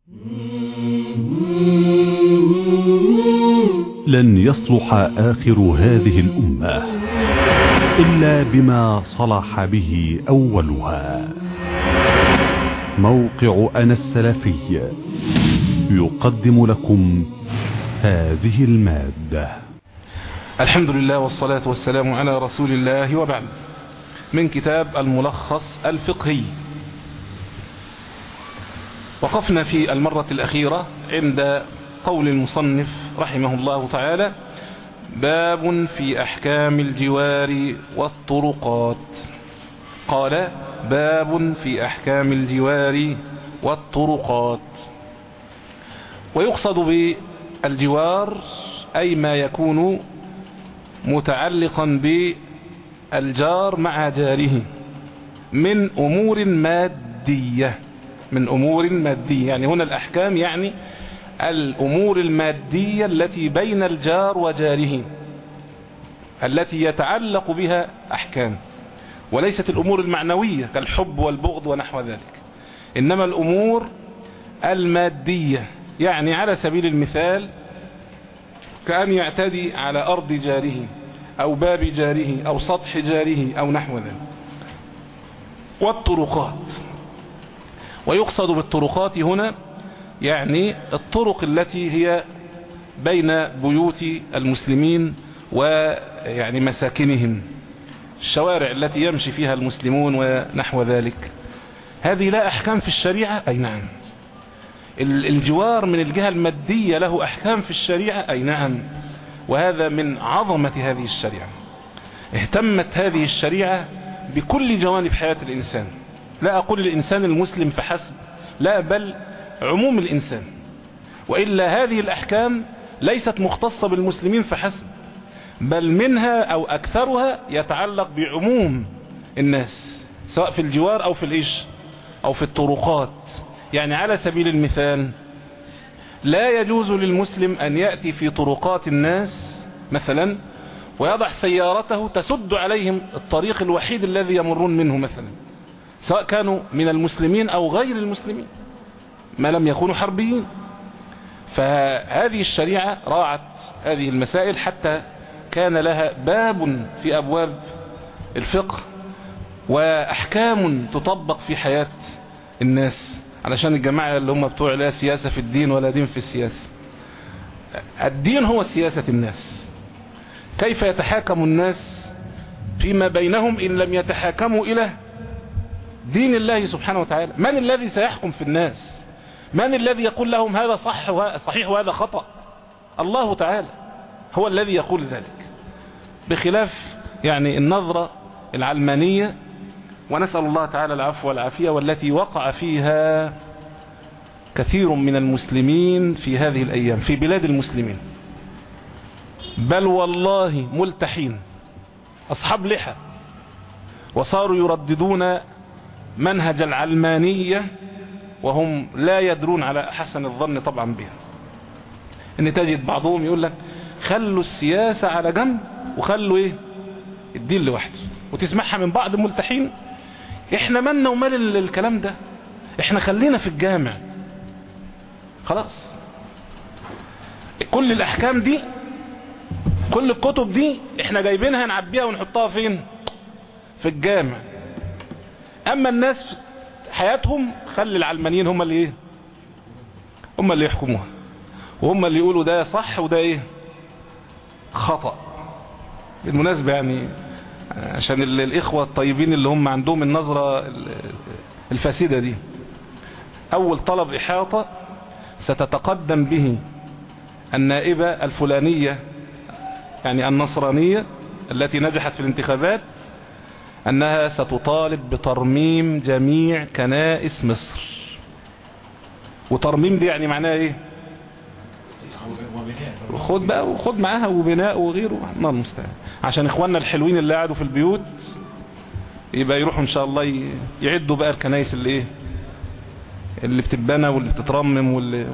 لن يصلح آخر هذه الأمة إلا بما صلح به أولها موقع أنا السلفي يقدم لكم هذه المادة الحمد لله والصلاة والسلام على رسول الله وبعد من كتاب الملخص الفقهي وقفنا في المرة الأخيرة عند قول المصنف رحمه الله تعالى باب في أحكام الجوار والطرقات قال باب في أحكام الجوار والطرقات ويقصد بالجوار أي ما يكون متعلقا بالجار مع جاره من أمور مادية من أمور مادية يعني هنا الأحكام يعني الأمور المادية التي بين الجار وجاره التي يتعلق بها أحكام وليست الأمور المعنوية كالحب والبغض ونحو ذلك إنما الأمور المادية يعني على سبيل المثال كأن يعتدي على أرض جاره أو باب جاره أو سطح جاره أو نحو ذلك والطرقات ويقصد بالطرقات هنا يعني الطرق التي هي بين بيوت المسلمين ويعني مساكنهم الشوارع التي يمشي فيها المسلمون ونحو ذلك هذه لا أحكام في الشريعة أي نعم الجوار من الجهة المادية له أحكام في الشريعة أي نعم وهذا من عظمة هذه الشريعة اهتمت هذه الشريعة بكل جوانب حياة الإنسان لا أقول الإنسان المسلم فحسب لا بل عموم الإنسان وإلا هذه الأحكام ليست مختصة بالمسلمين فحسب بل منها أو أكثرها يتعلق بعموم الناس سواء في الجوار أو في الإيش أو في الطرقات يعني على سبيل المثال لا يجوز للمسلم أن يأتي في طرقات الناس مثلا ويضع سيارته تسد عليهم الطريق الوحيد الذي يمرون منه مثلا سواء كانوا من المسلمين أو غير المسلمين ما لم يكونوا حربيين فهذه الشريعة راعت هذه المسائل حتى كان لها باب في أبواب الفقه وأحكام تطبق في حياة الناس علشان الجماعة اللي هم بتوع لا سياسة في الدين ولا دين في السياسة الدين هو سياسة الناس كيف يتحاكم الناس فيما بينهم إن لم يتحاكموا إلى دين الله سبحانه وتعالى من الذي سيحكم في الناس من الذي يقول لهم هذا صح صحيح وهذا خطأ الله تعالى هو الذي يقول ذلك بخلاف يعني النظرة العلمانية ونسأل الله تعالى العفو والعافية والتي وقع فيها كثير من المسلمين في هذه الأيام في بلاد المسلمين بل والله ملتحين أصحاب لحى وصاروا يرددون منهج العلمانية وهم لا يدرون على حسن الظن طبعا بها ان تجد بعضهم يقول لك خلوا السياسة على جنب وخلوا ايه الدين لوحده وتسمعها من بعض الملتحين احنا مالنا ومال الكلام ده احنا خلينا في الجامع خلاص كل الاحكام دي كل الكتب دي احنا جايبينها نعبيها ونحطها فين في الجامع اما الناس حياتهم خلي العلمانيين هم اللي ايه هم اللي يحكموها وهم اللي يقولوا ده صح وده ايه خطأ بالمناسبة يعني عشان الاخوة الطيبين اللي هم عندهم النظرة الفاسدة دي اول طلب احاطة ستتقدم به النائبة الفلانية يعني النصرانية التي نجحت في الانتخابات انها ستطالب بترميم جميع كنائس مصر وترميم دي يعني معناها ايه خد بقى وخد معاها وبناء وغيره الله المستعان عشان اخواننا الحلوين اللي قعدوا في البيوت يبقى يروحوا ان شاء الله يعدوا بقى الكنائس اللي ايه اللي بتتبنى واللي بتترمم واللي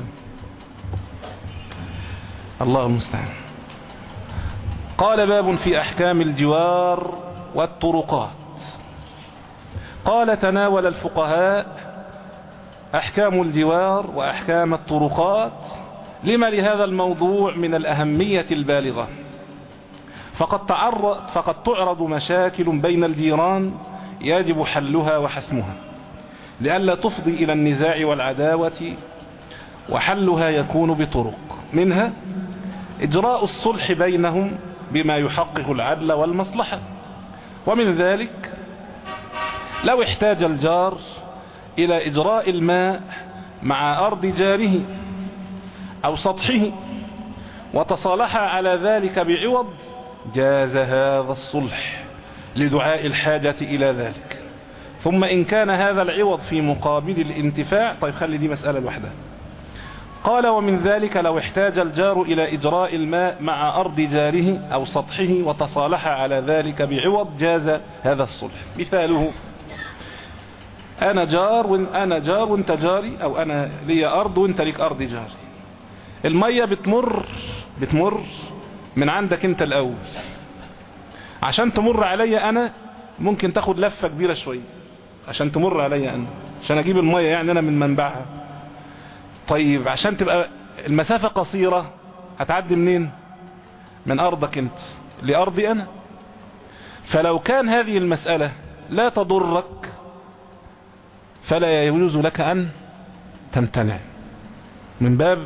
الله المستعان قال باب في احكام الجوار والطرقات قال تناول الفقهاء أحكام الجوار وأحكام الطرقات لما لهذا الموضوع من الأهمية البالغة فقد, تعرض فقد تعرض مشاكل بين الجيران يجب حلها وحسمها لئلا تفضي إلى النزاع والعداوة وحلها يكون بطرق منها إجراء الصلح بينهم بما يحقق العدل والمصلحة ومن ذلك لو احتاج الجار إلى إجراء الماء مع أرض جاره أو سطحه وتصالح على ذلك بعوض جاز هذا الصلح لدعاء الحاجة إلى ذلك ثم إن كان هذا العوض في مقابل الانتفاع طيب خلي دي مسألة لوحدها قال ومن ذلك لو احتاج الجار إلى إجراء الماء مع أرض جاره أو سطحه وتصالح على ذلك بعوض جاز هذا الصلح مثاله أنا جار وأنا جار وأنت جاري أو أنا لي أرض وأنت ليك أرض جاري المية بتمر بتمر من عندك أنت الأول عشان تمر علي أنا ممكن تاخد لفة كبيرة شوية عشان تمر علي أنا عشان أجيب المية يعني أنا من منبعها طيب عشان تبقى المسافة قصيرة هتعدي منين من أرضك أنت لأرضي أنا فلو كان هذه المسألة لا تضرك فلا يجوز لك أن تمتنع من باب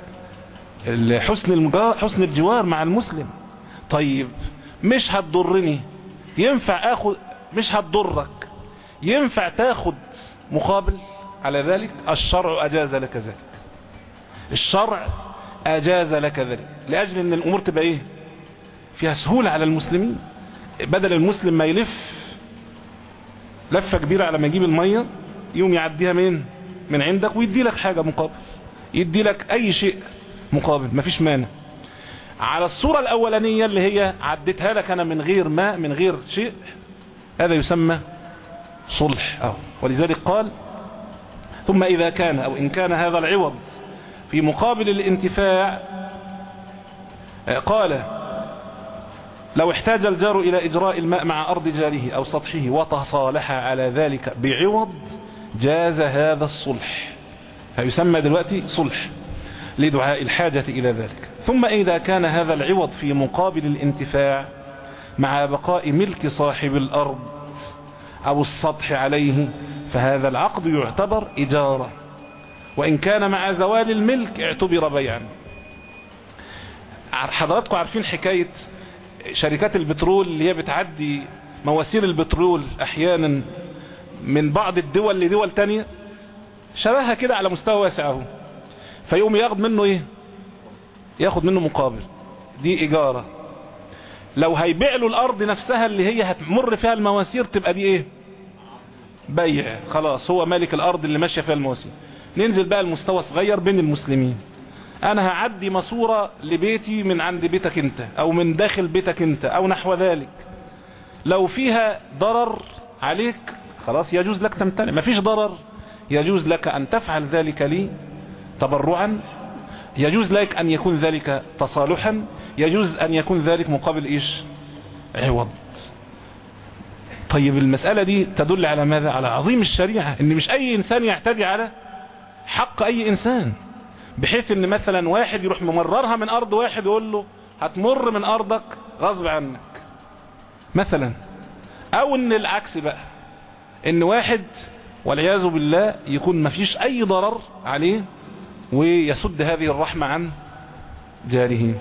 حسن حسن الجوار مع المسلم طيب مش هتضرني ينفع اخد مش هتضرك ينفع تاخد مقابل على ذلك الشرع اجاز لك ذلك الشرع اجاز لك ذلك لاجل ان الامور تبقى ايه فيها سهولة على المسلمين بدل المسلم ما يلف لفة كبيرة على ما يجيب المية يوم يعديها من من عندك ويدي لك حاجة مقابل يدي لك اي شيء مقابل مفيش مانع على الصورة الاولانية اللي هي عديتها لك انا من غير ماء من غير شيء هذا يسمى صلح أو ولذلك قال ثم اذا كان او ان كان هذا العوض في مقابل الانتفاع قال لو احتاج الجار الى اجراء الماء مع ارض جاره او سطحه وتصالح على ذلك بعوض جاز هذا الصلح فيسمى دلوقتي صلح لدعاء الحاجة إلى ذلك ثم إذا كان هذا العوض في مقابل الانتفاع مع بقاء ملك صاحب الأرض أو السطح عليه فهذا العقد يعتبر إجارة وإن كان مع زوال الملك اعتبر بيعا حضراتكم عارفين حكاية شركات البترول اللي هي بتعدي مواسير البترول أحيانا من بعض الدول لدول تانية شبهها كده على مستوى واسع اهو فيقوم ياخد منه ايه ياخد منه مقابل دي اجارة لو هيبيع له الارض نفسها اللي هي هتمر فيها المواسير تبقى دي ايه بيع خلاص هو مالك الارض اللي ماشية فيها المواسير ننزل بقى المستوى صغير بين المسلمين انا هعدي ماسورة لبيتي من عند بيتك انت او من داخل بيتك انت او نحو ذلك لو فيها ضرر عليك خلاص يجوز لك تمتنع مفيش ضرر يجوز لك أن تفعل ذلك لي تبرعا يجوز لك أن يكون ذلك تصالحا يجوز أن يكون ذلك مقابل إيش عوض طيب المسألة دي تدل على ماذا على عظيم الشريعة ان مش اي انسان يعتدي على حق اي انسان بحيث ان مثلا واحد يروح ممررها من ارض واحد يقول له هتمر من ارضك غصب عنك مثلا او ان العكس بقى ان واحد والعياذ بالله يكون ما فيش اي ضرر عليه ويسد هذه الرحمة عن جاره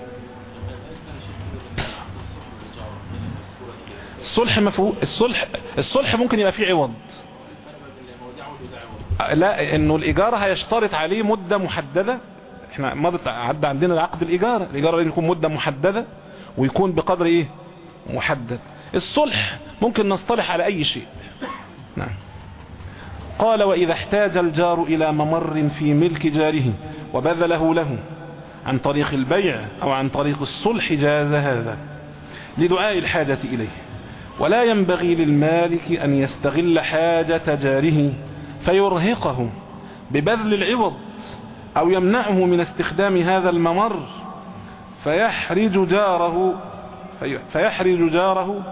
الصلح مفهو الصلح الصلح ممكن يبقى فيه عوض لا انه الايجار هيشترط عليه مدة محددة احنا مضت عدى عندنا العقد الايجار الايجار لازم يكون مدة محددة ويكون بقدر ايه محدد الصلح ممكن نصطلح على اي شيء نعم قال وإذا احتاج الجار إلى ممر في ملك جاره وبذله له عن طريق البيع أو عن طريق الصلح جاز هذا لدعاء الحاجة إليه ولا ينبغي للمالك أن يستغل حاجة جاره فيرهقه ببذل العوض أو يمنعه من استخدام هذا الممر فيحرج جاره فيحرج جاره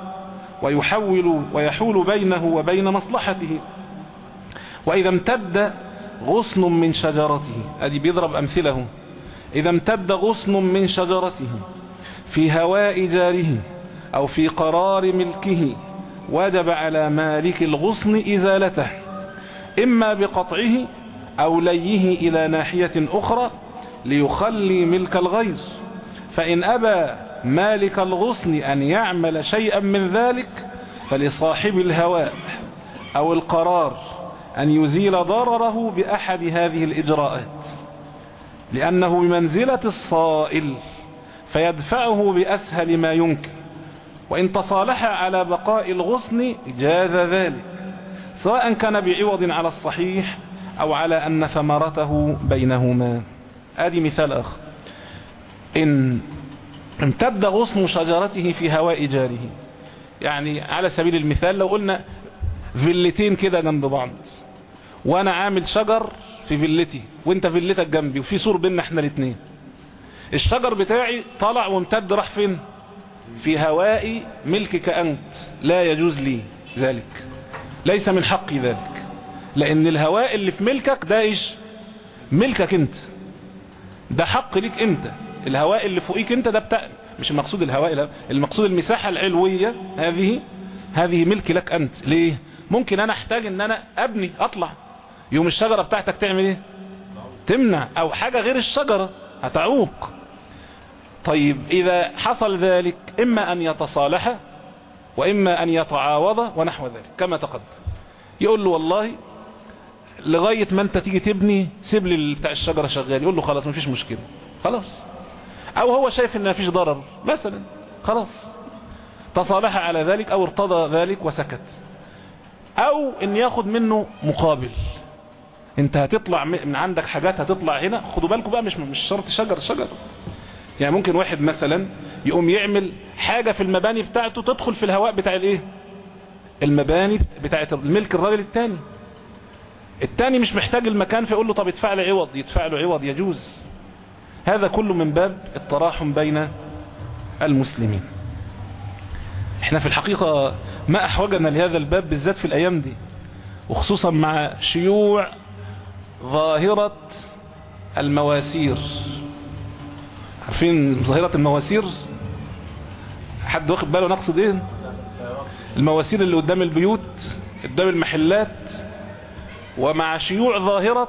ويحول ويحول بينه وبين مصلحته وإذا امتد غصن من شجرته ادي بيضرب امثله اذا امتد غصن من شجرته في هواء جاره او في قرار ملكه وجب على مالك الغصن ازالته اما بقطعه او ليه الى ناحية اخرى ليخلي ملك الغير فان ابى مالك الغصن ان يعمل شيئا من ذلك فلصاحب الهواء او القرار ان يزيل ضرره باحد هذه الاجراءات لانه بمنزلة الصائل فيدفعه باسهل ما يمكن وان تصالح على بقاء الغصن جاز ذلك سواء كان بعوض على الصحيح او على ان ثمرته بينهما ادي مثال اخر ان امتد غصن شجرته في هواء جاره يعني على سبيل المثال لو قلنا فيلتين كده جنب بعض وانا عامل شجر في فيلتي وانت فيلتك جنبي وفي سور بيننا احنا الاثنين الشجر بتاعي طلع وامتد راح فين في هواء ملكك انت لا يجوز لي ذلك ليس من حقي ذلك لان الهواء اللي في ملكك ده ايش ملكك انت ده حق ليك انت الهواء اللي فوقيك انت ده بتاع مش المقصود الهواء المقصود المساحة العلوية هذه هذه ملك لك انت ليه ممكن انا احتاج ان انا ابني اطلع يوم الشجرة بتاعتك تعمل ايه تمنع او حاجة غير الشجرة هتعوق طيب اذا حصل ذلك اما ان يتصالح واما ان يتعاوض ونحو ذلك كما تقدم يقول له والله لغاية ما انت تيجي تبني سيب لي بتاع الشجرة شغال يقول له خلاص مفيش مشكلة خلاص او هو شايف ان مفيش ضرر مثلا خلاص تصالح على ذلك او ارتضى ذلك وسكت او ان ياخد منه مقابل انت هتطلع من عندك حاجات هتطلع هنا خدوا بالكم بقى مش مش شرط شجر شجر يعني ممكن واحد مثلا يقوم يعمل حاجة في المباني بتاعته تدخل في الهواء بتاع الايه المباني بتاعت الملك الراجل التاني التاني مش محتاج المكان فيقول له طب ادفع لي عوض يدفع له عوض يجوز هذا كله من باب التراحم بين المسلمين احنا في الحقيقة ما احوجنا لهذا الباب بالذات في الايام دي وخصوصا مع شيوع ظاهرة المواسير عارفين ظاهرة المواسير حد واخد باله نقصد ايه المواسير اللي قدام البيوت قدام المحلات ومع شيوع ظاهرة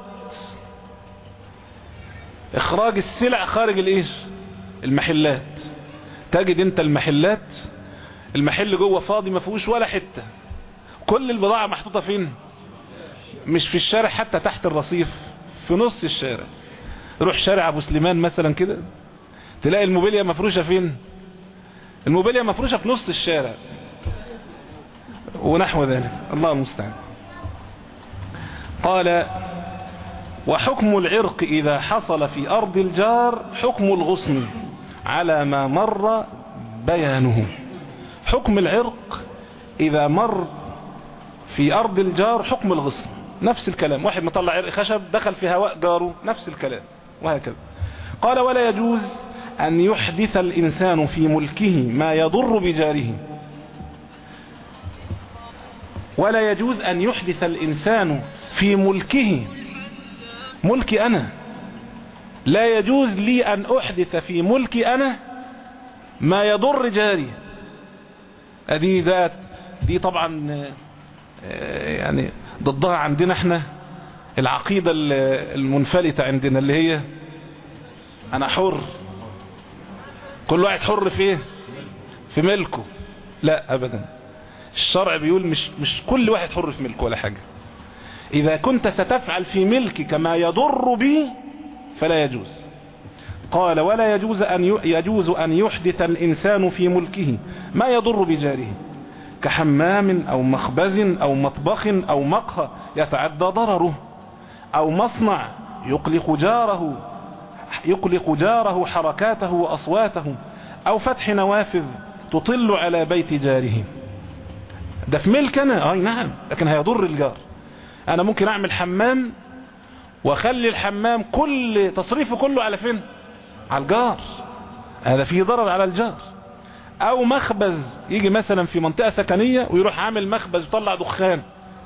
اخراج السلع خارج الايش المحلات تجد انت المحلات المحل جوه فاضي ما فيهوش ولا حتة كل البضاعة محطوطة فين مش في الشارع حتى تحت الرصيف في نص الشارع روح شارع ابو سليمان مثلا كده تلاقي الموبيليا مفروشة فين الموبيليا مفروشة في نص الشارع ونحو ذلك الله المستعان قال وحكم العرق إذا حصل في أرض الجار حكم الغصن على ما مر بيانه حكم العرق إذا مر في أرض الجار حكم الغصن نفس الكلام واحد مطلع عرق خشب دخل في هواء جاره نفس الكلام وهكذا قال ولا يجوز أن يحدث الإنسان في ملكه ما يضر بجاره ولا يجوز أن يحدث الإنسان في ملكه ملكي أنا لا يجوز لي أن أحدث في ملكي أنا ما يضر جاري دي ذات دي طبعا يعني ضدها عندنا احنا العقيدة المنفلتة عندنا اللي هي انا حر كل واحد حر في ايه في ملكه لا ابدا الشرع بيقول مش, مش كل واحد حر في ملكه ولا حاجة اذا كنت ستفعل في ملكك ما يضر بي فلا يجوز قال ولا يجوز أن يجوز أن يحدث الإنسان في ملكه ما يضر بجاره كحمام أو مخبز أو مطبخ أو مقهى يتعدى ضرره أو مصنع يقلق جاره يقلق جاره حركاته وأصواته أو فتح نوافذ تطل على بيت جاره ده في ملكنا اي نعم لكن هيضر الجار انا ممكن اعمل حمام واخلي الحمام كل تصريفه كله على فين على الجار هذا فيه ضرر على الجار او مخبز يجي مثلا في منطقة سكنية ويروح عامل مخبز ويطلع دخان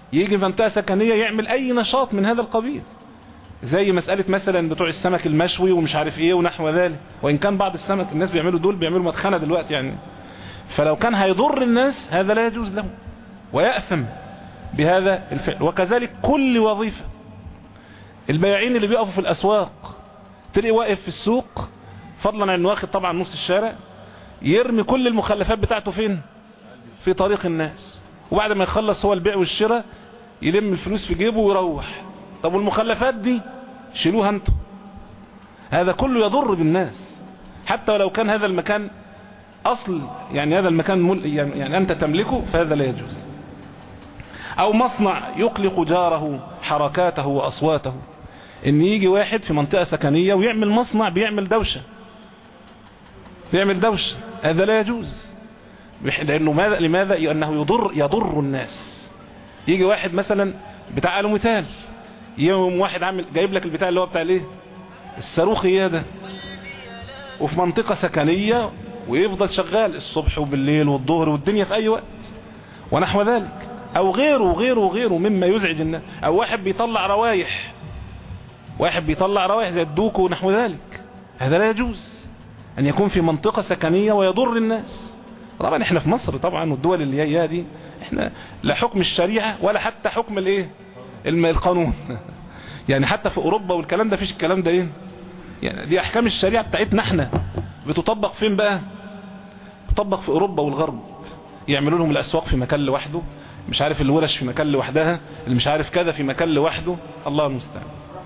يجي في منطقة سكنية يعمل اي نشاط من هذا القبيل زي مسألة مثلا بتوع السمك المشوي ومش عارف ايه ونحو ذلك وان كان بعض السمك الناس بيعملوا دول بيعملوا مدخنة دلوقتي يعني فلو كان هيضر الناس هذا لا يجوز له ويأثم بهذا الفعل وكذلك كل وظيفة البياعين اللي بيقفوا في الاسواق تلاقي واقف في السوق فضلا عن واخد طبعا نص الشارع يرمي كل المخلفات بتاعته فين في طريق الناس وبعد ما يخلص هو البيع والشراء يلم الفلوس في جيبه ويروح طب والمخلفات دي شيلوها انتوا هذا كله يضر بالناس حتى ولو كان هذا المكان اصل يعني هذا المكان مل يعني, يعني انت تملكه فهذا لا يجوز او مصنع يقلق جاره حركاته واصواته ان يجي واحد في منطقة سكنية ويعمل مصنع بيعمل دوشة بيعمل دوشة هذا لا يجوز لانه ماذا لماذا لانه يضر يضر الناس يجي واحد مثلا بتاع الوميتال يوم واحد عامل جايب لك البتاع اللي هو بتاع الايه الصاروخ ده وفي منطقة سكنية ويفضل شغال الصبح وبالليل والظهر والدنيا في اي وقت ونحو ذلك او غيره وغيره وغيره مما يزعج الناس او واحد بيطلع روايح واحد بيطلع روايح زي الدوك ونحو ذلك هذا لا يجوز ان يكون في منطقة سكنية ويضر الناس طبعا احنا في مصر طبعا والدول اللي هي دي احنا لا حكم الشريعة ولا حتى حكم الايه القانون يعني حتى في اوروبا والكلام ده فيش الكلام ده ايه يعني دي احكام الشريعة بتاعتنا احنا بتطبق فين بقى تطبق في اوروبا والغرب يعملوا لهم الاسواق في مكان لوحده مش عارف الورش في مكان لوحدها اللي مش عارف كذا في مكان لوحده الله المستعان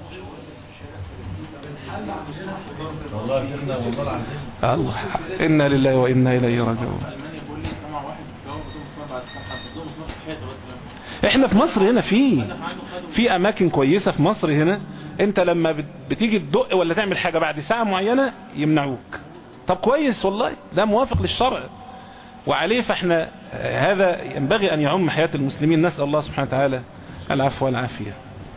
والله شيخنا والله العظيم الله إنا لله وإنا إليه راجعون احنا في مصر هنا في في اماكن كويسة في مصر هنا انت لما بت- بتيجي تدق ولا تعمل حاجة بعد ساعة معينة يمنعوك طب كويس والله ده موافق للشرع وعليه فاحنا آه، هذا ينبغي ان يعم حياة المسلمين نسأل الله سبحانه وتعالى العفو والعافية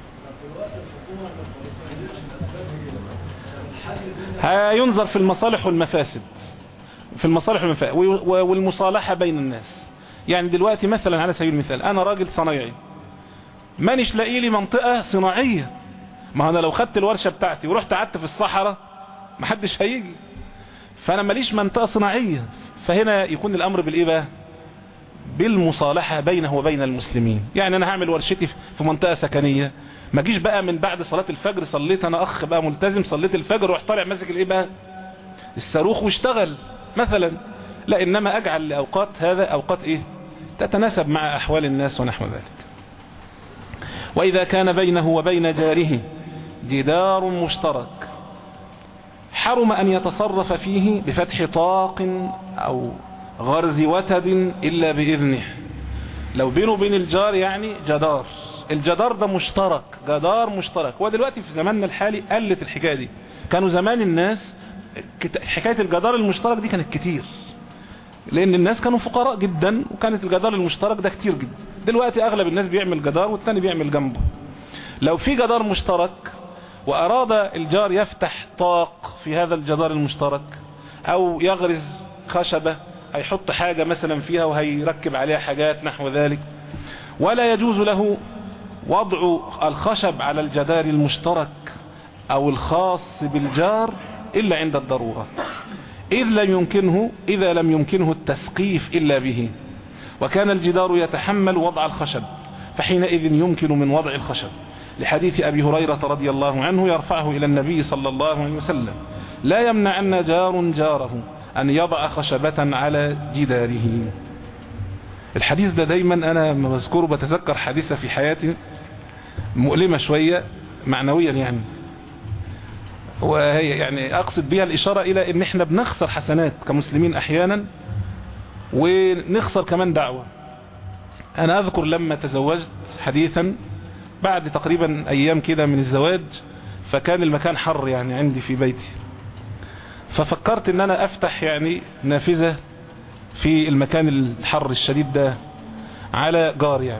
هينظر في المصالح والمفاسد في المصالح والمفاسد والمصالحة بين الناس يعني دلوقتي مثلا على سبيل المثال انا راجل صنايعي مانيش لاقي لي منطقة صناعية ما انا لو خدت الورشة بتاعتي ورحت قعدت في الصحراء محدش هيجي فانا ماليش منطقة صناعية فهنا يكون الامر بالايه بقى بالمصالحة بينه وبين المسلمين يعني انا هعمل ورشتي في منطقة سكنية ما جيش بقى من بعد صلاة الفجر صليت انا اخ بقى ملتزم صليت الفجر ورحت طالع ماسك الايه بقى الصاروخ واشتغل مثلا لا انما اجعل لاوقات هذا اوقات ايه تتناسب مع احوال الناس ونحو ذلك واذا كان بينه وبين جاره جدار مشترك حرم ان يتصرف فيه بفتح طاق او غرز وتد الا باذنه لو بينه وبين الجار يعني جدار الجدار ده مشترك جدار مشترك ودلوقتي في زماننا الحالي قلت الحكاية دي كانوا زمان الناس كت- حكاية الجدار المشترك دي كانت كتير لان الناس كانوا فقراء جدا وكانت الجدار المشترك ده كتير جدا دلوقتي اغلب الناس بيعمل جدار والتاني بيعمل جنبه لو في جدار مشترك واراد الجار يفتح طاق في هذا الجدار المشترك او يغرز خشبة هيحط حاجة مثلا فيها وهيركب عليها حاجات نحو ذلك ولا يجوز له وضع الخشب على الجدار المشترك او الخاص بالجار الا عند الضرورة إذ لم يمكنه إذا لم يمكنه التسقيف إلا به وكان الجدار يتحمل وضع الخشب فحينئذ يمكن من وضع الخشب لحديث أبي هريرة رضي الله عنه يرفعه إلى النبي صلى الله عليه وسلم لا يمنع أن جار جاره أن يضع خشبة على جداره الحديث ده دايما أنا لما بذكره بتذكر حادثة في حياتي مؤلمة شوية معنويا يعني وهي يعني اقصد بها الاشارة الى ان احنا بنخسر حسنات كمسلمين احيانا ونخسر كمان دعوة انا اذكر لما تزوجت حديثا بعد تقريبا ايام كده من الزواج فكان المكان حر يعني عندي في بيتي ففكرت ان انا افتح يعني نافذة في المكان الحر الشديد ده على جار يعني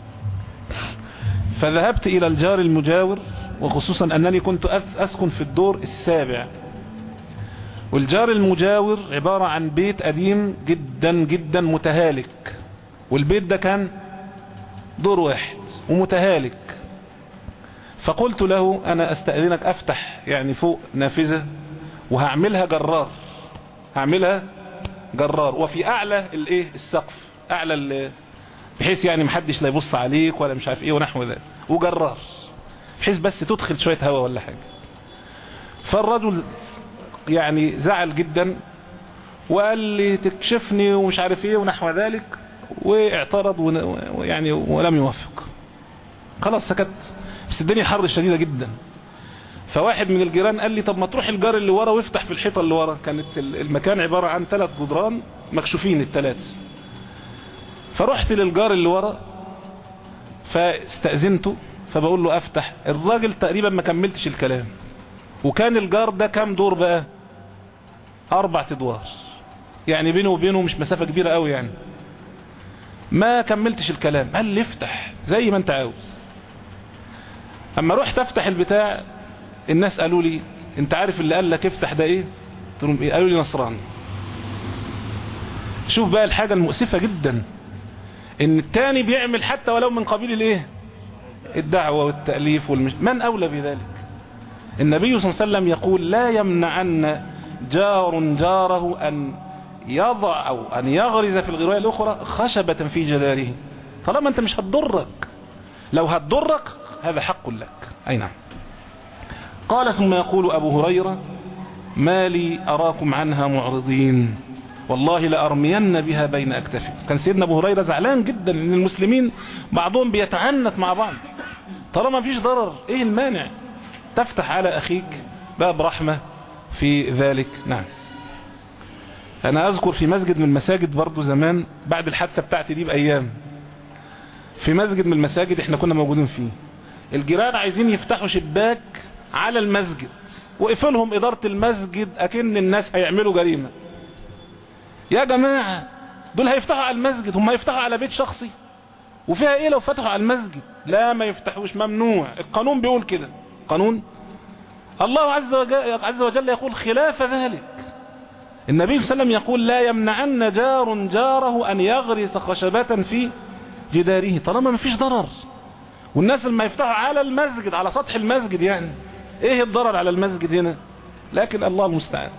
فذهبت الى الجار المجاور وخصوصا انني كنت أس- اسكن في الدور السابع والجار المجاور عبارة عن بيت قديم جدا جدا متهالك والبيت ده كان دور واحد ومتهالك فقلت له انا استأذنك افتح يعني فوق نافذة وهعملها جرار هعملها جرار وفي اعلى الايه السقف اعلى ال- بحيث يعني محدش لا يبص عليك ولا مش عارف ايه ونحو ذلك وجرار بحيث بس تدخل شوية هواء ولا حاجة فالرجل يعني زعل جدا وقال لي تكشفني ومش عارف ايه ونحو ذلك واعترض ون- ويعني ولم يوافق خلاص سكت بس الدنيا حر شديدة جدا فواحد من الجيران قال لي طب ما تروح الجار اللي ورا وافتح في الحيطة اللي ورا كانت ال- المكان عبارة عن ثلاث جدران مكشوفين الثلاث فرحت للجار اللي ورا فاستأذنته فبقول له افتح الراجل تقريبا ما كملتش الكلام وكان الجار ده كام دور بقى اربع ادوار يعني بينه وبينه مش مسافة كبيرة قوي يعني ما كملتش الكلام قال لي افتح زي ما انت عاوز اما رحت افتح البتاع الناس قالوا لي انت عارف اللي قال لك افتح ده ايه قلت لهم ايه قالوا لي نصراني شوف بقى الحاجة المؤسفة جدا ان التاني بيعمل حتى ولو من قبيل الايه الدعوة والتأليف والمش... من اولى بذلك النبي صلى الله عليه وسلم يقول لا يمنعن جار جاره ان يضع او ان يغرز في الغرواية الاخرى خشبة في جداره طالما انت مش هتضرك لو هتضرك هذا حق لك اي نعم قال ثم يقول ابو هريرة ما لي اراكم عنها معرضين والله لأرمين بها بين أكتفي كان سيدنا أبو هريرة زعلان جدا ان المسلمين بعضهم بيتعنت مع بعض طالما مفيش ضرر ايه المانع تفتح على أخيك باب رحمة في ذلك نعم أنا أذكر في مسجد من المساجد برضو زمان بعد الحادثة بتاعتي دي بأيام في مسجد من المساجد احنا كنا موجودين فيه الجيران عايزين يفتحوا شباك على المسجد وقفلهم إدارة المسجد أكن الناس هيعملوا جريمة يا جماعة دول هيفتحوا على المسجد هم هيفتحوا على بيت شخصي وفيها ايه لو فتحوا على المسجد لا ما يفتحوش ممنوع القانون بيقول كده قانون الله عز وجل, عز وجل يقول خلاف ذلك النبي صلى الله عليه وسلم يقول لا يمنعن جار جاره ان يغرس خشبة في جداره طالما ما فيش ضرر والناس لما يفتحوا على المسجد على سطح المسجد يعني ايه الضرر على المسجد هنا لكن الله المستعان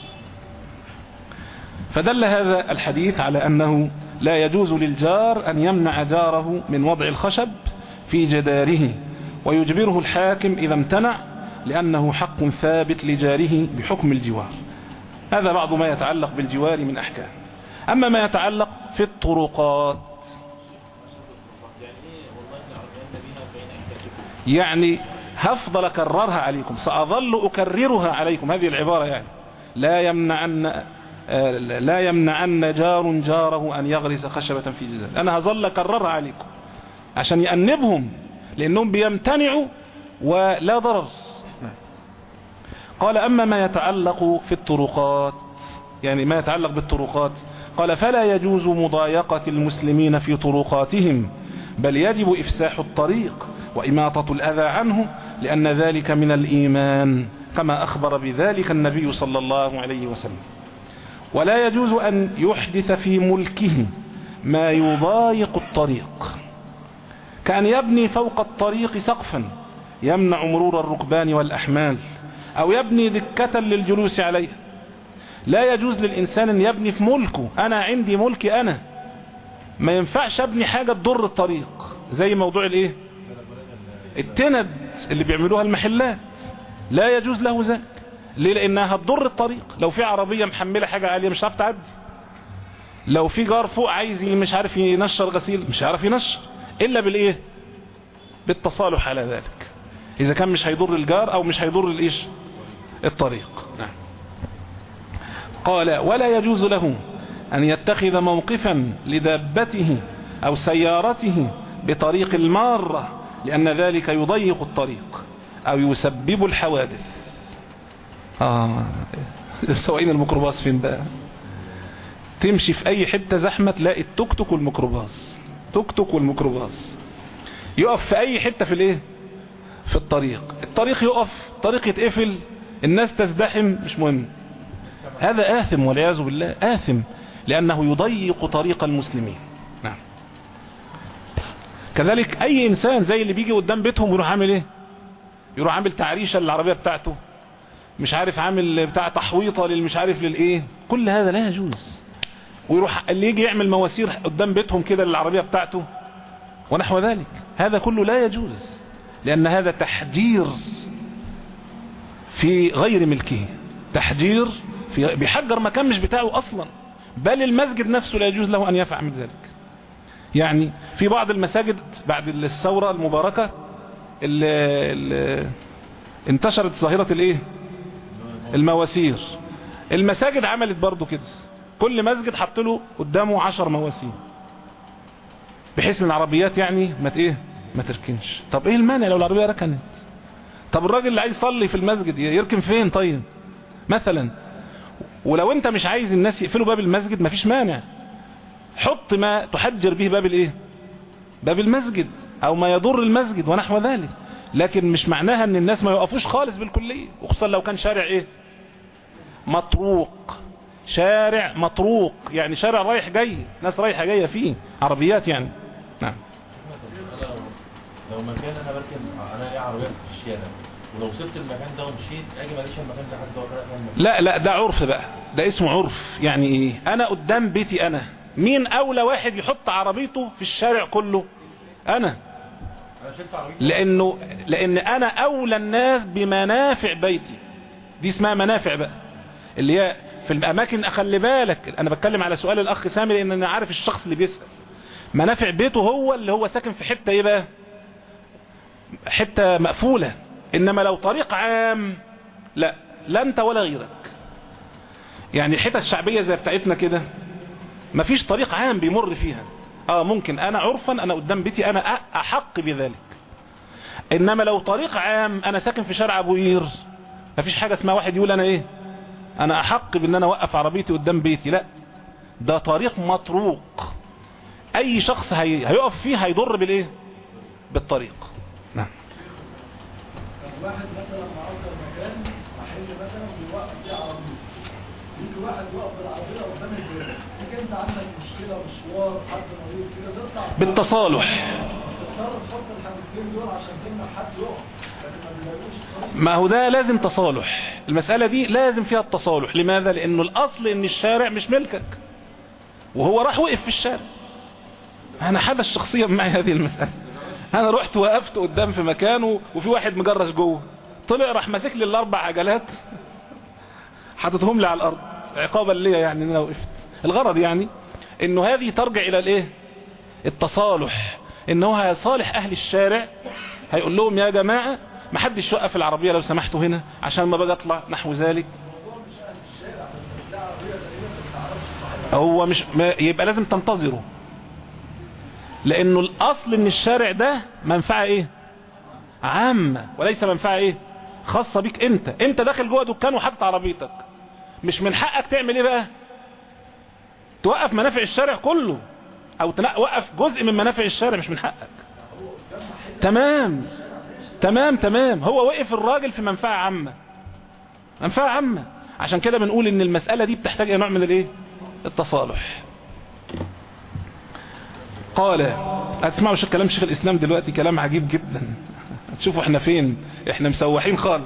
فدل هذا الحديث على أنه لا يجوز للجار أن يمنع جاره من وضع الخشب في جداره ويجبره الحاكم إذا امتنع لأنه حق ثابت لجاره بحكم الجوار هذا بعض ما يتعلق بالجوار من أحكام أما ما يتعلق في الطرقات يعني هفضل أكررها عليكم سأظل أكررها عليكم هذه العبارة يعني لا يمنعن لا يمنعن جار جاره أن يغرس خشبة في جدار أنا هظل أكررها عليكم عشان يأنبهم لأنهم بيمتنعوا ولا ضرر قال أما ما يتعلق في الطرقات يعني ما يتعلق بالطرقات قال فلا يجوز مضايقة المسلمين في طرقاتهم بل يجب إفساح الطريق وإماطة الأذى عنه لأن ذلك من الإيمان كما أخبر بذلك النبي صلى الله عليه وسلم ولا يجوز أن يحدث في ملكه ما يضايق الطريق كأن يبني فوق الطريق سقفا يمنع مرور الركبان والأحمال أو يبني دكة للجلوس عليه لا يجوز للإنسان أن يبني في ملكه أنا عندي ملكي أنا ما ينفعش أبني حاجة تضر الطريق زي موضوع الايه التند اللي بيعملوها المحلات لا يجوز له ذلك ليه لانها هتضر الطريق لو في عربية محملة حاجة عالية مش هتعرف تعدي لو في جار فوق عايز مش عارف ينشر غسيل مش هيعرف ينشر الا بالايه بالتصالح على ذلك اذا كان مش هيضر الجار او مش هيضر الايش الطريق نعم قال ولا يجوز له ان يتخذ موقفا لدابته او سيارته بطريق المارة لان ذلك يضيق الطريق او يسبب الحوادث اه سواءين الميكروباص فين بقى تمشي في اي حتة زحمة تلاقي التوك توك والميكروباص توك توك والميكروباص يقف في اي حتة في الايه في الطريق الطريق يقف الطريق يتقفل الناس تزدحم مش مهم هذا آثم والعياذ بالله آثم لأنه يضيق طريق المسلمين نعم كذلك اي انسان زي اللي بيجي قدام بيتهم ويروح عامل ايه يروح عامل تعريشة للعربية بتاعته مش عارف عامل بتاع تحويطة للمش عارف للايه كل هذا لا يجوز ويروح اللي يجي يعمل مواسير قدام بيتهم كده للعربية بتاعته ونحو ذلك هذا كله لا يجوز لأن هذا تحجير في غير ملكه تحجير في بيحجر مكان مش بتاعه أصلا بل المسجد نفسه لا يجوز له أن يفعل من ذلك يعني في بعض المساجد بعد الثورة المباركة اللي اللي انتشرت ظاهرة الايه المواسير المساجد عملت برضو كده كل مسجد حط له قدامه عشر مواسير بحيث ان العربيات يعني ما ايه ما تركنش طب ايه المانع لو العربية ركنت طب الراجل اللي عايز يصلي في المسجد يركن فين طيب مثلا ولو انت مش عايز الناس يقفلوا باب المسجد مفيش مانع حط ما تحجر به باب الايه باب المسجد او ما يضر المسجد ونحو ذلك لكن مش معناها ان الناس ما يوقفوش خالص بالكلية وخصوصا لو كان شارع ايه مطروق شارع مطروق يعني شارع رايح جاي ناس رايحة جاية فيه عربيات يعني نعم لو مكان انا بركن انا ليا عربيات في الشارع ولو سبت المكان ده ومشيت اجي ماليش المكان ده حد وكده لا لا ده عرف بقى ده اسمه عرف يعني ايه انا قدام بيتي انا مين اولى واحد يحط عربيته في الشارع كله انا انا شلت عربيتي لانه لان انا اولى الناس بمنافع بيتي دي اسمها منافع بقى اللي هي في الاماكن اخلي بالك انا بتكلم على سؤال الاخ سامي لان انا عارف الشخص اللي بيسأل منافع بيته هو اللي هو ساكن في حتة ايه بقى حتة مقفولة انما لو طريق عام لا لا انت ولا غيرك يعني الحتة الشعبية زي بتاعتنا كده مفيش طريق عام بيمر فيها اه ممكن انا عرفا انا قدام بيتي انا أ- احق بذلك انما لو طريق عام انا ساكن في شارع ابو قير مفيش حاجة اسمها واحد يقول انا ايه انا احق بان انا اوقف عربيتي قدام بيتي لا ده طريق مطروق اي شخص هي... هيقف فيه هيضر بالايه بالطريق نعم واحد مثلا معظم مكان محل مثلا بيوقف فيه عربيه يجي واحد يوقف بالعربيه قدام البيت تيجي انت عندك مشكله مشوار حد مريض كده تطلع بالتصالح تضطر تحط الحاجتين دول عشان تمنع حد يقف لكن ما بيلاقوش طريق ما هو ده لازم تصالح المسألة دي لازم فيها التصالح لماذا لانه الاصل ان الشارع مش ملكك وهو راح وقف في الشارع انا حدث شخصيا معي هذه المسألة انا رحت وقفت قدام في مكانه وفي واحد مجرش جوه طلع راح ماسك لي الاربع عجلات حاططهم لي على الارض عقابا ليا يعني ان انا وقفت الغرض يعني انه هذه ترجع الى الايه التصالح انه هيصالح اهل الشارع هيقول لهم يا جماعة ما حدش يوقف العربية لو سمحتوا هنا عشان ما باجي اطلع نحو ذلك هو مش ما يبقى لازم تنتظروا لانه الاصل ان الشارع ده منفعة ايه عامة وليس منفعة ايه خاصة بيك انت انت داخل جوه دكان وحاطط عربيتك مش من حقك تعمل ايه بقى توقف منافع الشارع كله او توقف جزء من منافع الشارع مش من حقك تمام تمام تمام هو وقف الراجل في منفعة عامة منفعة عامة عشان كده بنقول ان المسألة دي بتحتاج الى نوع من الايه التصالح قال هتسمعوا شو كلام شيخ الاسلام دلوقتي كلام عجيب جدا هتشوفوا احنا فين احنا مسوحين خالص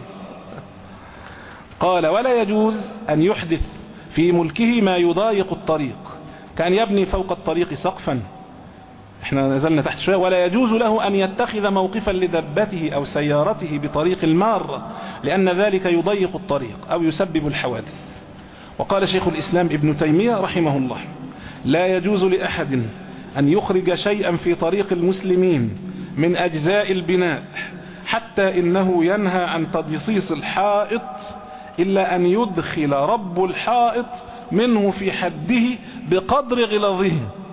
قال ولا يجوز ان يحدث في ملكه ما يضايق الطريق كان يبني فوق الطريق سقفا احنا نزلنا تحت شوية ولا يجوز له ان يتخذ موقفا لدبته او سيارته بطريق المارة لان ذلك يضيق الطريق او يسبب الحوادث وقال شيخ الاسلام ابن تيمية رحمه الله لا يجوز لأحد أن يخرج شيئا في طريق المسلمين من أجزاء البناء حتى إنه ينهى عن تضيصيص الحائط إلا أن يدخل رب الحائط منه في حده بقدر غلظه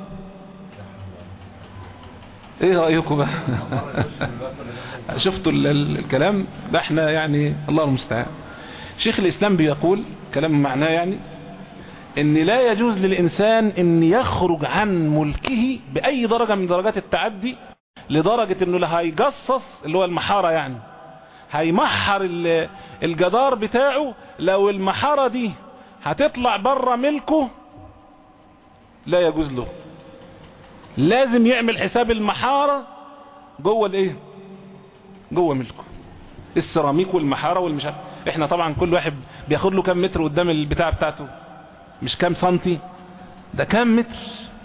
ايه رأيكم بقى شفتوا ال- ال- الكلام ده احنا يعني الله المستعان شيخ الاسلام بيقول كلام معناه يعني ان لا يجوز للانسان ان يخرج عن ملكه باي درجة من درجات التعدي لدرجة انه لا هيجصص اللي هو المحارة يعني هيمحر ال- الجدار بتاعه لو المحارة دي هتطلع بره ملكه لا يجوز له لازم يعمل حساب المحارة جوه الايه جوه ملكه السيراميك والمحاره والمش عارف. احنا طبعا كل واحد بياخد له كام متر قدام البتاع بتاعته مش كام سنتي ده كام متر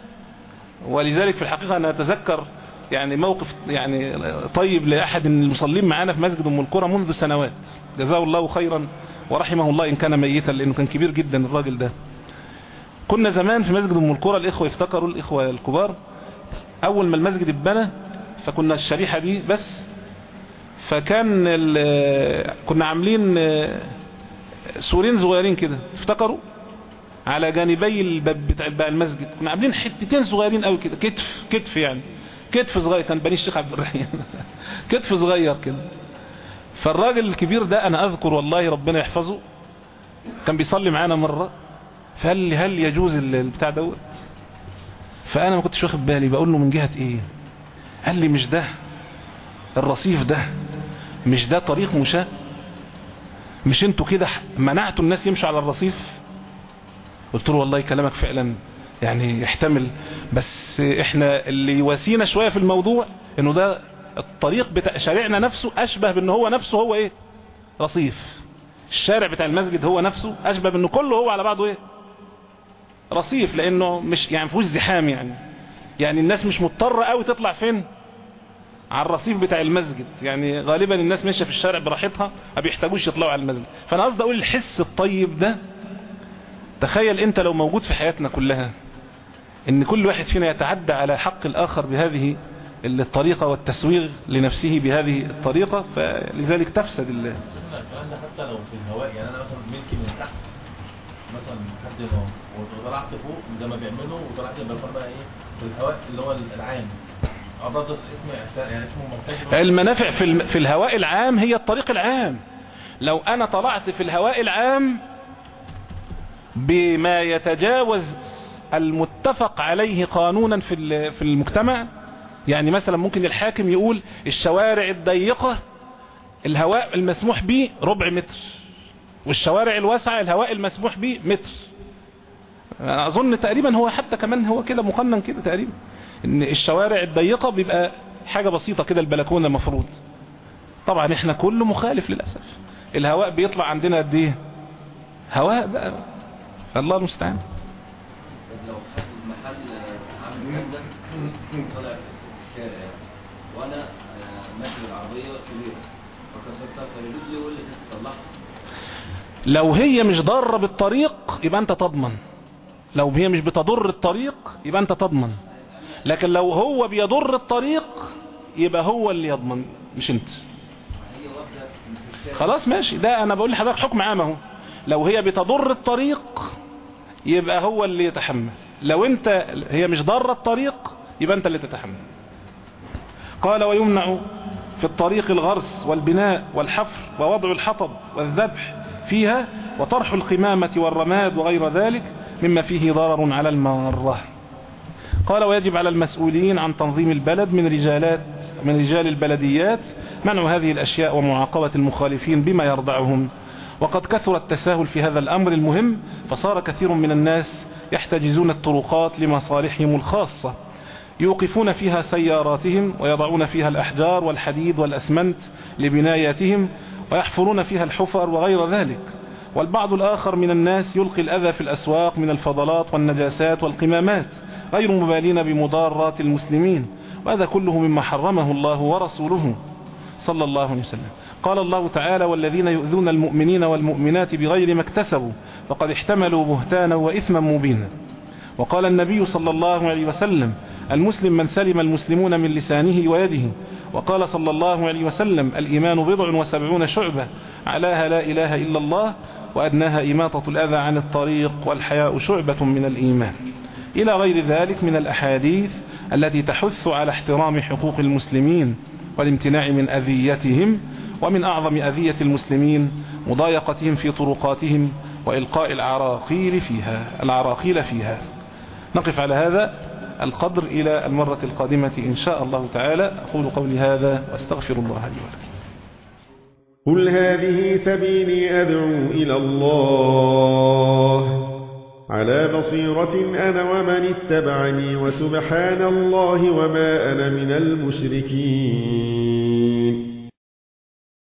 ولذلك في الحقيقة أنا أتذكر يعني موقف يعني طيب لأحد المصلين معانا في مسجد أم القرى منذ سنوات جزاه الله خيرا ورحمه الله إن كان ميتا لأنه كان كبير جدا الراجل ده كنا زمان في مسجد أم القرى الإخوة يفتكروا الإخوة الكبار أول ما المسجد اتبنى فكنا الشريحة دي بس فكان ال- كنا عاملين سورين صغيرين كده افتكروا على جانبي الباب بتاع بتاع المسجد كنا عاملين حتتين صغيرين قوي كده كتف كتف يعني كتف صغير كان بني الشيخ عبد الرحيم كتف صغير كده فالراجل الكبير ده انا اذكر والله ربنا يحفظه كان بيصلي معانا مرة فقال لي هل يجوز ال- البتاع دوت فانا ما كنتش واخد بالي بقول له من جهة ايه قال لي مش ده الرصيف ده مش ده طريق مشاة مش انتوا كده منعتوا الناس يمشوا على الرصيف قلت له والله كلامك فعلا يعني يحتمل بس احنا اللي يواسينا شوية في الموضوع انه ده الطريق بتاع شارعنا نفسه اشبه بانه هو نفسه هو ايه رصيف الشارع بتاع المسجد هو نفسه اشبه بانه كله هو على بعضه ايه رصيف لانه مش يعني مفيهوش زحام يعني يعني الناس مش مضطرة قوي تطلع فين على الرصيف بتاع المسجد يعني غالبا الناس ماشيه في الشارع براحتها ما بيحتاجوش يطلعوا على المسجد فانا قصدي اقول الحس الطيب ده تخيل انت لو موجود في حياتنا كلها ان كل واحد فينا يتعدى على حق الاخر بهذه الطريقة والتسويغ لنفسه بهذه الطريقة فلذلك تفسد الله شفنا الكلام ده حتى لو في الهواء يعني انا مثلا ملكي من تحت مثلا حد هنا وطلعت فوق زي ما بيعملوا وطلعت البلكونه بقى ايه في الهواء اللي هو العام عرضت اسم يعني اسمه مرتجل المنافع في الم- في الهواء العام هي الطريق العام لو انا طلعت في الهواء العام بما يتجاوز المتفق عليه قانونا في ال- في المجتمع يعني مثلا ممكن الحاكم يقول الشوارع الضيقة الهواء المسموح به ربع متر والشوارع الواسعة الهواء المسموح به متر أنا اظن تقريبا هو حتى كمان هو كده مقنن كده تقريبا ان الشوارع الضيقة بيبقى حاجة بسيطة كده البلكونة مفروض طبعا احنا كله مخالف للأسف الهواء بيطلع عندنا قد ايه هواء بقى الله المستعان طب لو حد محل عامل الكلام ده طالع في الشارع يعني وانا آه، ماشي بالعربيه كبيره فكسرتها فيجوز لي يقول لي تصلحها لو هي مش ضارة بالطريق يبقى انت تضمن لو هي مش بتضر الطريق يبقى انت تضمن لكن لو هو بيضر الطريق يبقى هو اللي يضمن مش انت هي واحده في الشارع خلاص ماشي ده انا بقول لحضرتك حكم عام اهو لو هي بتضر الطريق يبقى هو اللي يتحمل لو انت هي مش ضارة الطريق يبقى انت اللي تتحمل قال ويمنع في الطريق الغرس والبناء والحفر ووضع الحطب والذبح فيها وطرح القمامة والرماد وغير ذلك مما فيه ضرر على المارة قال ويجب على المسؤولين عن تنظيم البلد من رجالات من رجال البلديات منع هذه الأشياء ومعاقبة المخالفين بما يرضعهم وقد كثر التساهل في هذا الأمر المهم فصار كثير من الناس يحتجزون الطرقات لمصالحهم الخاصة يوقفون فيها سياراتهم ويضعون فيها الأحجار والحديد والأسمنت لبناياتهم ويحفرون فيها الحفر وغير ذلك والبعض الآخر من الناس يلقي الأذى في الأسواق من الفضلات والنجاسات والقمامات غير مبالين بمضارات المسلمين وهذا كله مما حرمه الله ورسوله صلى الله عليه وسلم قال الله تعالى والذين يؤذون المؤمنين والمؤمنات بغير ما اكتسبوا فقد احتملوا بهتانا وإثما مبينا وقال النبي صلى الله عليه وسلم المسلم من سلم المسلمون من لسانه ويده وقال صلى الله عليه وسلم الإيمان بضع وسبعون شعبة علاها لا إله إلا الله وأدناها إماطة الأذى عن الطريق والحياء شعبة من الإيمان إلى غير ذلك من الأحاديث التي تحث على احترام حقوق المسلمين والامتناع من أذيتهم ومن أعظم أذية المسلمين مضايقتهم في طرقاتهم وإلقاء العراقيل فيها العراقيل فيها نقف على هذا القدر إلى المرة القادمة إن شاء الله تعالى أقول قولي هذا واستغفر الله لي ولكم قل هذه سبيلي أدعو إلى الله على بصيرة أنا ومن اتبعني وسبحان الله وما أنا من المشركين